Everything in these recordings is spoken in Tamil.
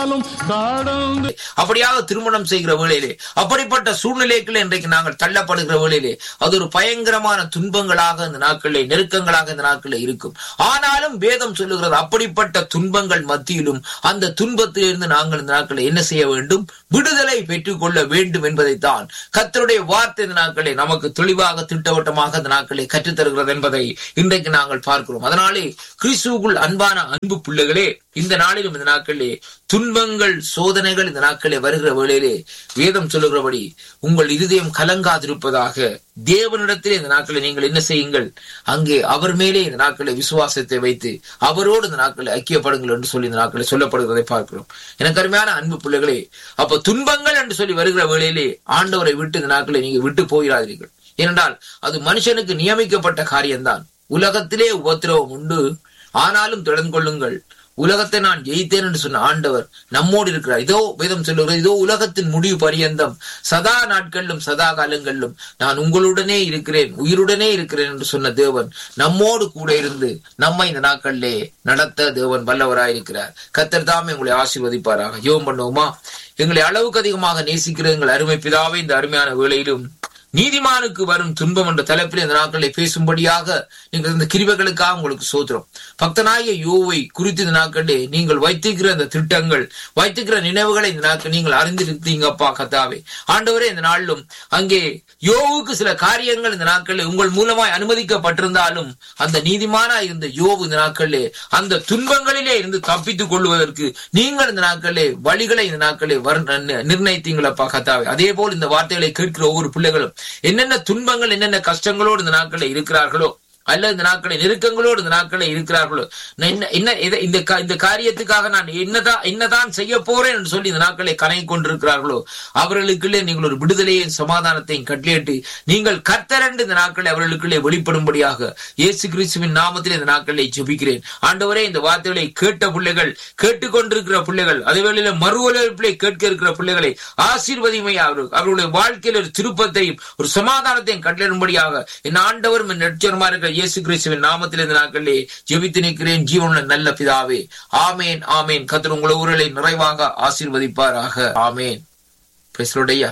இருந்தாலும் கடந்து அப்படியாக திருமணம் செய்கிற வேளையிலே அப்படிப்பட்ட சூழ்நிலைக்குள்ள இன்றைக்கு நாங்கள் தள்ளப்படுகிற வேளையிலே அது ஒரு பயங்கரமான துன்பங்களாக இந்த நாட்களிலே நெருக்கங்களாக இந்த நாட்களிலே இருக்கும் ஆனாலும் வேதம் சொல்லுகிறது அப்படிப்பட்ட துன்பங்கள் மத்தியிலும் அந்த துன்பத்திலிருந்து நாங்கள் இந்த நாட்களில் என்ன செய்ய வேண்டும் விடுதலை பெற்றுக்கொள்ள வேண்டும் என்பதைத்தான் கர்த்தருடைய வார்த்தை இந்த நாட்களே நமக்கு தெளிவாக திட்டவட்டமாக இந்த நாட்களே கற்றுத்தருகிறது என்பதை இன்றைக்கு நாங்கள் பார்க்கிறோம் அதனாலே கிறிஸ்துவுக்குள் அன்பான அன்பு பிள்ளைகளே இந்த நாளிலும் இந்த நாட்களிலே துன்பங்கள் சோதனைகள் இந்த நாட்களே வருகிற வேளையிலே வேதம் சொல்லுகிறபடி உங்கள் இருதயம் கலங்காதிருப்பதாக தேவனிடத்திலே இந்த நாட்களை நீங்கள் என்ன செய்யுங்கள் அங்கே அவர் மேலே இந்த நாட்களை விசுவாசத்தை வைத்து அவரோடு இந்த நாட்களை ஐக்கியப்படுங்கள் என்று சொல்லி இந்த நாட்களை சொல்லப்படுகிறதை பார்க்கிறோம் எனக்கு அருமையான அன்பு பிள்ளைகளே அப்ப துன்பங்கள் என்று சொல்லி வருகிற வேளையிலே ஆண்டவரை விட்டு இந்த நாட்களை நீங்க விட்டு போயிடாதீர்கள் ஏனென்றால் அது மனுஷனுக்கு நியமிக்கப்பட்ட காரியம்தான் உலகத்திலே உபத்திரவம் உண்டு ஆனாலும் தொடர்ந்து கொள்ளுங்கள் உலகத்தை நான் ஜெயித்தேன் என்று சொன்ன ஆண்டவர் நம்மோடு இருக்கிறார் இதோ வேதம் சொல்லுகிறது இதோ உலகத்தின் முடிவு பரியந்தம் சதா நாட்களிலும் சதா காலங்களிலும் நான் உங்களுடனே இருக்கிறேன் உயிருடனே இருக்கிறேன் என்று சொன்ன தேவன் நம்மோடு கூட இருந்து நம்மை இந்த நாட்களிலே நடத்த தேவன் வல்லவராயிருக்கிறார் கத்தர் தாமே உங்களை ஆசீர்வதிப்பாராக யோகம் பண்ணுவோமா எங்களை அளவுக்கு அதிகமாக நேசிக்கிற எங்கள் அருமை பிதாவை இந்த அருமையான வேளையிலும் நீதிமானுக்கு வரும் துன்பம் என்ற தலைப்பில் இந்த நாட்களை பேசும்படியாக நீங்கள் இந்த கிருபைகளுக்காக உங்களுக்கு சோத்திரம் பக்தனாகிய யோவை குறித்து இந்த நாட்களே நீங்கள் வைத்திருக்கிற இந்த திட்டங்கள் வைத்திருக்கிற நினைவுகளை இந்த நாட்கள் நீங்கள் அறிந்திருந்தீங்க அப்பா கத்தாவே ஆண்டவரே இந்த நாளிலும் அங்கே யோவுக்கு சில காரியங்கள் இந்த நாட்களில் உங்கள் மூலமாய் அனுமதிக்கப்பட்டிருந்தாலும் அந்த நீதிமானா இருந்த யோவு இந்த நாட்களிலே அந்த துன்பங்களிலே இருந்து தப்பித்துக் கொள்வதற்கு நீங்கள் இந்த நாட்களிலே வழிகளை இந்த நாட்களே நிர்ணயித்தீங்களப்பா கத்தாவே அதே போல் இந்த வார்த்தைகளை கேட்கிற ஒவ்வொரு பிள்ளைகளும் என்னென்ன துன்பங்கள் என்னென்ன கஷ்டங்களோடு இந்த நாட்களில் இருக்கிறார்களோ அல்ல இந்த நாட்களை நெருக்கங்களோடு இந்த நாட்களை இருக்கிறார்களோ நான் என்ன என்ன இதை- இந்த கா- இந்த காரியத்துக்காக நான் என்னதான் என்னதான் செய்ய போறேன் என்று சொல்லி இந்த நாட்களை கணை கொண்டிருக்கிறார்களோ அவர்களுக்குள்ளே நீங்கள் ஒரு விடுதலையும் சமாதானத்தையும் கட்டளையிட்டு நீங்கள் கர்த்தரண்டு இந்த நாட்களை அவர்களுக்குள்ளே வெளிப்படும்படியாக இயேசு கிறிஸ்துவின் நாமத்தில் இந்த நாட்களை ஜெபிக்கிறேன் ஆண்டவரே இந்த வார்த்தைகளை கேட்ட பிள்ளைகள் கேட்டுக்கொண்டிருக்கிற பிள்ளைகள் அதேவேளையில மறு உலகிலே கேட்க இருக்கிற பிள்ளைகளை ஆசீர்வதிமையா அவர்களுடைய வாழ்க்கையில் ஒரு திருப்பத்தையும் ஒரு சமாதானத்தையும் கட்டளிடும்படியாக என் ஆண்டவரும் என் நெட்சருமா இருக்கிற இயேசு கிறிஸ்துவின் நாமத்தில் இந்த நாட்களிலே ஜெபித்து நிற்கிறேன் ஜீவனுள்ள நல்ல பிதாவே ஆமேன் ஆமேன் கத்தர் உங்கள் ஊரலை நிறைவாக ஆசீர்வதிப்பாராக ஆமேன் பேசலோடையா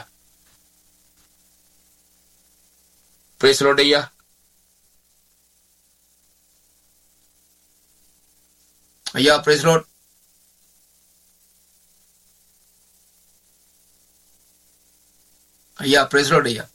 பேசலோடையா ஐயா பிரேஸ்லோட் ஐயா பிரேஸ்லோட் ஐயா